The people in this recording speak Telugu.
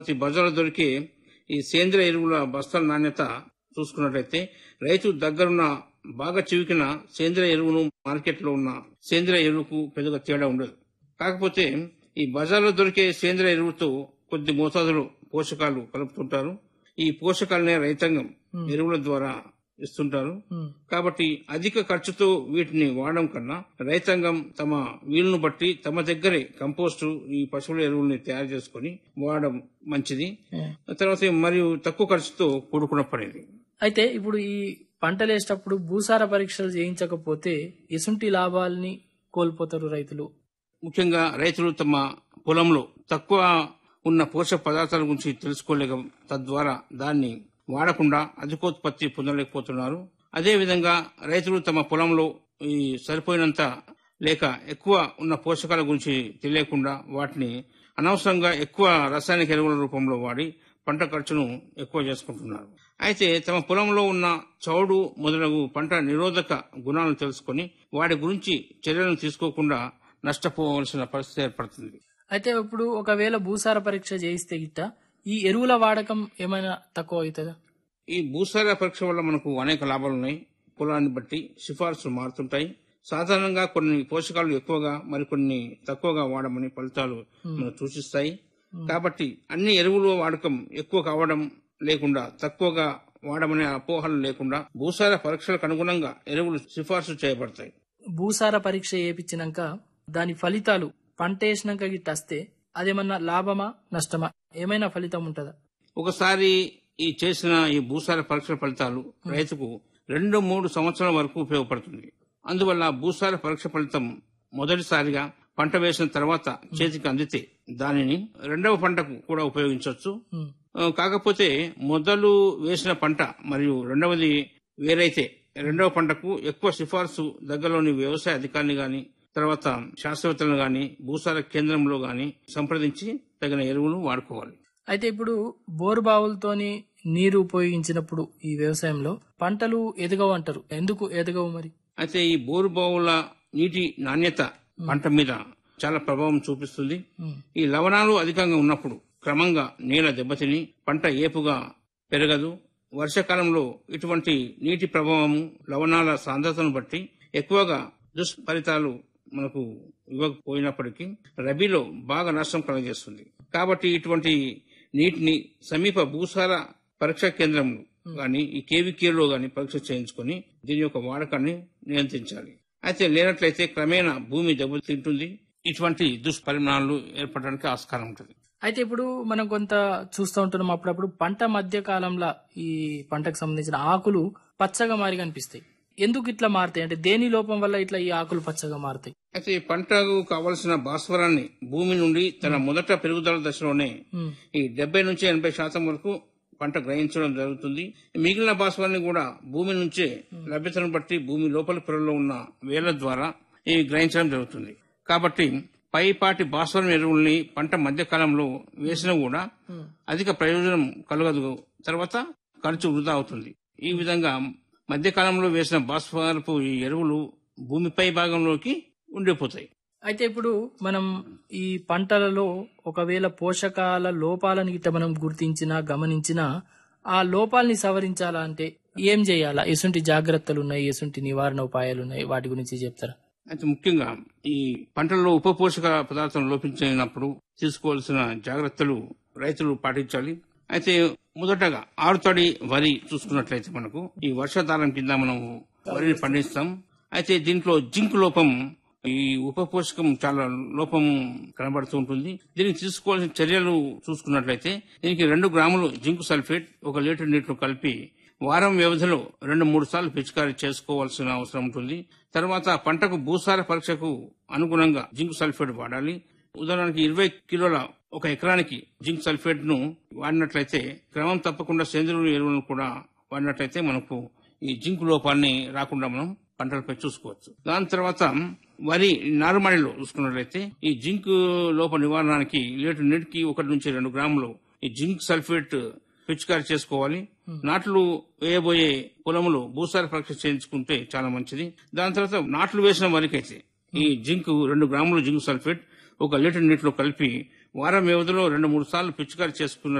ఈ బజార్లో దొరికే ఈ సేంద్రియ ఎరువుల బస్తాల నాణ్యత చూసుకున్నట్లయితే రైతు దగ్గరున్న బాగా చివికిన సేంద్రియ ఎరువును మార్కెట్లో ఉన్న సేంద్రియ ఎరువుకు పెద్దగా తేడా ఉండదు కాకపోతే ఈ బజార్లో దొరికే సేంద్రియ ఎరువుతో కొద్ది మోతాదులో పోషకాలు కలుపుతుంటారు ఈ పోషకాలనే రైతాంగం ఎరువుల ద్వారా ఇస్తుంటారు ఉమ్, కాబట్టి అధిక ఖర్చుతో వీటిని వాడడం కన్నా రైతాంగం తమ వీలును బట్టి తమ దగ్గరే కంపోస్టు ఈ పశువుల ఎరువుల్ని తయారు చేసుకుని వాడడం మంచిది ఏ. తర్వాత మరియు తక్కువ ఖర్చుతో కూడుకున్న పనిది అయితే ఇప్పుడు ఈ పంటలు వేసేటప్పుడు భూసార పరీక్షలు చేయించకపోతే ఎసుంటి లాభాలని కోల్పోతారు రైతులు ముఖ్యంగా రైతులు తమ పొలంలో తక్కువ ఉన్న పోషక పదార్థాల గురించి తెలుసుకోలేక తద్వారా దాన్ని వాడకుండా అధికోత్పత్తి పొందలేకపోతున్నారు అదేవిధంగా రైతులు తమ పొలంలో ఈ సరిపోయినంత లేక ఎక్కువ ఉన్న పోషకాల గురించి తెలియకుండా వాటిని అనవసరంగా ఎక్కువ రసాయనిక ఎరువుల రూపంలో వాడి పంట ఖర్చును ఎక్కువ చేసుకుంటున్నారు అయితే తమ పొలంలో ఉన్న చౌడు మొదలగు పంట నిరోధక గుణాలను తెలుసుకొని వాటి గురించి చర్యలను తీసుకోకుండా నష్టపోవలసిన పరిస్థితి ఏర్పడుతుంది అయితే ఇప్పుడు ఒకవేళ భూసార పరీక్ష చేయిస్తే గిట్ట ఈ ఎరువుల వాడకం ఏమైనా తక్కువ అవుతుందా ఈ భూసార పరీక్ష వల్ల మనకు అనేక లాభాలు ఉన్నాయి పొలాన్ని బట్టి సిఫార్సులు మారుతుంటాయి సాధారణంగా కొన్ని పోషకాలు ఎక్కువగా మరికొన్ని తక్కువగా వాడమని ఫలితాలు మనకు సూచిస్తాయి కాబట్టి అన్ని ఎరువుల వాడకం ఎక్కువ కావడం లేకుండా తక్కువగా వాడమనే అపోహలు లేకుండా భూసార పరీక్షలకు అనుగుణంగా ఎరువులు సిఫార్సు చేయబడతాయి భూసార పరీక్ష చేయించినాక దాని ఫలితాలు పంట వేసినాక గిట్ట వస్తే అదేమన్నా లాభమా నష్టమా ఏమైనా ఫలితం ఉంటుందా ఒకసారి ఈ చేసిన ఈ భూసార పరీక్షల ఫలితాలు రైతుకు రెండు మూడు సంవత్సరాల వరకు ఉపయోగపడుతుంది అందువల్ల భూసార పరీక్ష ఫలితం మొదటిసారిగా పంట వేసిన తర్వాత చేతికి అందితే దానిని రెండవ పంటకు కూడా ఉపయోగించవచ్చు ఉమ్, ఆ, కాకపోతే మొదలు వేసిన పంట మరియు రెండవది వేరైతే రెండవ పంటకు ఎక్కువ సిఫార్సు దగ్గరలోని వ్యవసాయ అధికారిని గాని తర్వాత శాస్త్రవేత్తలను గాని భూసార కేంద్రంలో గాని సంప్రదించి తగిన ఎరువులు వాడుకోవాలి అయితే ఇప్పుడు బోరు బావులతోని నీరు ఉపయోగించినప్పుడు ఈ వ్యవసాయంలో పంటలు ఎదగవు అంటారు ఎందుకు ఎదగవు మరి అయితే ఈ బోరు బావుల నీటి నాణ్యత పంట మీద చాలా ప్రభావం చూపిస్తుంది ఉమ్, ఈ లవణాలు అధికంగా ఉన్నప్పుడు క్రమంగా నేల దెబ్బతిని పంట ఏపుగా పెరగదు వర్షాకాలంలో ఇటువంటి నీటి ప్రభావము లవణాల సాంద్రతను బట్టి ఎక్కువగా దుష్ఫలితాలు మనకు ఇవ్వకపోయినప్పటికీ రబీలో బాగా నష్టం కలుగజేస్తుంది కాబట్టి ఇటువంటి నీటిని సమీప భూసార పరీక్షా కేంద్రంలో గాని ఈ కేవీకేలో గాని పరీక్ష చేయించుకొని దీని యొక్క వాడకాన్ని నియంత్రించాలి అయితే లేనట్లయితే క్రమేణా భూమి దెబ్బతింటుంది ఇటువంటి దుష్పరిణామాలు ఏర్పడడానికి ఆస్కారం ఉంటుంది అయితే ఇప్పుడు మనం కొంత చూస్తూ ఉంటున్నాం అప్పుడప్పుడు పంట మధ్య కాలంలో ఈ పంటకు సంబంధించిన ఆకులు పచ్చగా మారి కనిపిస్తాయి ఎందుకు ఇట్లా మారుతాయి అంటే దేని లోపం వల్ల ఇట్లా ఈ ఆకులు పచ్చగా మారుతాయి అయితే ఈ పంటకు కావలసిన భాస్వరాన్ని భూమి నుండి తన మొదట పెరుగుదల దశలోనే ఉమ్, ఈ డెబ్బై నుంచి ఎనభై శాతం వరకు పంట గ్రహించడం జరుగుతుంది మిగిలిన భాస్వరాన్ని కూడా భూమి నుంచే లభ్యతను బట్టి భూమి లోపల పొరలో ఉన్న వేల ద్వారా ఇవి గ్రహించడం జరుగుతుంది కాబట్టి పైపాటి భాస్వరం ఎరువుల్ని పంట మధ్య కాలంలో వేసినా కూడా ఉమ్. అధిక ప్రయోజనం కలగదు తర్వాత ఖర్చు వృధా అవుతుంది ఈ విధంగా మధ్యకాలంలో వేసిన భాస్వరపు ఈ ఎరువులు భూమిపై భాగంలోకి ఉండిపోతాయి అయితే ఇప్పుడు మనం ఈ పంటలలో ఒకవేళ పోషకాల లోపాలను గిట్ట మనం గుర్తించినా గమనించినా ఆ లోపాలని సవరించాలా అంటే ఏం చేయాలా ఎసుంటి జాగ్రత్తలు ఉన్నాయి ఎసుంటి నివారణ ఉపాయాలు ఉన్నాయి వాటి గురించి చెప్తారా అయితే ముఖ్యంగా ఈ పంటల్లో ఉప పోషక పదార్థం లోపించినప్పుడు తీసుకోవాల్సిన జాగ్రత్తలు రైతులు పాటించాలి అయితే మొదటగా ఆరుతడి వరి చూసుకున్నట్లయితే మనకు ఈ వర్షాధారం కింద మనం వరిని పండిస్తాం అయితే దీంట్లో జింక్ లోపం ఈ ఉప పోషకం చాలా లోపం కనబడుతూ ఉంటుంది దీనికి తీసుకోవాల్సిన చర్యలు చూసుకున్నట్లయితే దీనికి రెండు గ్రాములు జింక్ సల్ఫేట్ ఒక లీటర్ నీటిలో కలిపి వారం వ్యవధిలో రెండు మూడు సార్లు పిచికారీ చేసుకోవాల్సిన అవసరం ఉంటుంది తర్వాత పంటకు భూసార పరీక్షకు అనుగుణంగా జింక్ సల్ఫేట్ వాడాలి ఉదాహరణకి ఇరవై కిలోల ఒక ఎకరానికి జింక్ సల్ఫేట్ ను వాడినట్లయితే క్రమం తప్పకుండా సేంద్రియ ఎరువులను కూడా వాడినట్లయితే మనకు ఈ జింక్ లోపాన్ని రాకుండా మనం పంటలపై చూసుకోవచ్చు దాని తర్వాత వరి నారుమడిలో చూసుకున్నట్లయితే ఈ జింక్ లోప నివారణకి లీటర్ నీటికి ఒకటి నుంచి రెండు గ్రాములు ఈ జింక్ సల్ఫేట్ పిచికారి చేసుకోవాలి నాట్లు వేయబోయే పొలములు భూసార పరీక్ష చేయించుకుంటే చాలా మంచిది దాని తర్వాత నాట్లు వేసిన వరకైతే ఈ జింక్ రెండు గ్రాములు జింక్ సల్ఫేట్ ఒక లీటర్ నీటిలో కలిపి వారం వ్యవధిలో రెండు మూడు సార్లు పిచికారి చేసుకున్న